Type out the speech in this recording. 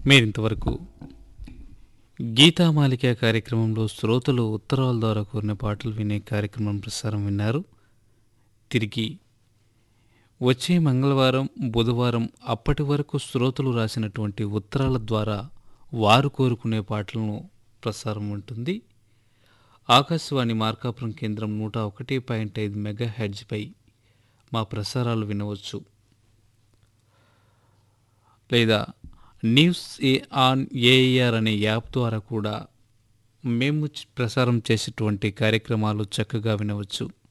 మీరింతవరకు గీతామాలిక కార్యక్రమంలో శ్రోతలు ఉత్తరాల ద్వారా కోరిన పాటలు వినే కార్యక్రమం ప్రసారం విన్నారు తిరిగి వచ్చే మంగళవారం బుధవారం అప్పటి వరకు శ్రోతలు రాసినటువంటి ఉత్తరాల ద్వారా వారు కోరుకునే పాటలను ప్రసారం ఉంటుంది ఆకాశవాణి మార్కాపురం కేంద్రం నూట ఒకటి పాయింట్ ఐదు మెగా హెడ్జ్పై మా ప్రసారాలు వినవచ్చు లేదా న్యూస్ ఏ ఆన్ ఏఆర్ అనే యాప్ ద్వారా కూడా మేము చ- ప్రసారం చేసేటువంటి కార్యక్రమాలు చక్కగా వినవచ్చు